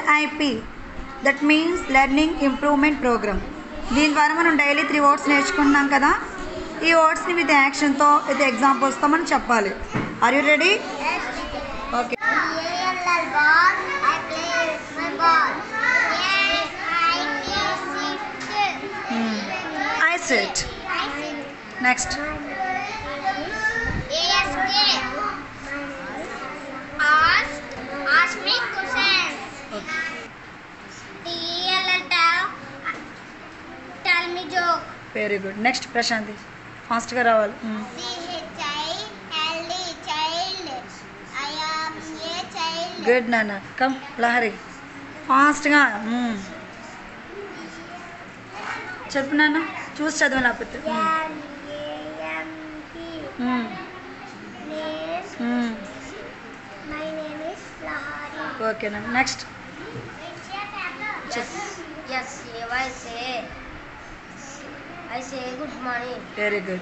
LIP that means learning improvement programme దీని ద్వారా మనం డైలీ త్రీ వర్డ్స్ నేర్చుకుంటున్నాం కదా ఈ వర్డ్స్ని విత్ యాక్షన్తో విత్ ఎగ్జాంపుల్స్తో మనం చెప్పాలి are you ready okay A-L-L ball, I play with my ball. I set next A-S-K. Ask, ask me questions. T-E-L-L tell, tell me joke. Very good next Prashanti ఫాస్ట్గా రావాలి Mm. C-H-I-L-D, child. I am a child. Good నాన్న come Lahari ఫాస్ట్గా మ్మ్. చెప్పు నాన్న చూసి చదువు లేకపోతే మ్మ్. M-A-M-P. Hmm. Name. Hmm. My name is Lahari. Okay నాన్న నెక్స్ట్ చెప్పు Yes, I say. I say good morning. Very good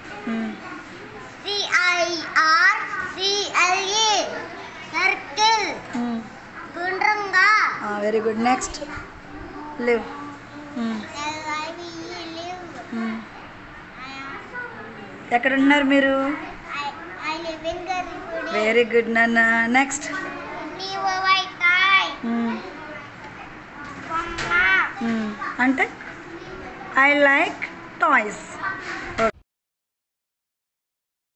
C I R C L E. Circle. గుండ్రంగా very good next live L I V E live. ఎక్కడ ఉంటున్నారు మీరు I I live in Garipudi. Very good నాన్న next T O Y tie. Komma. అంటే I like toys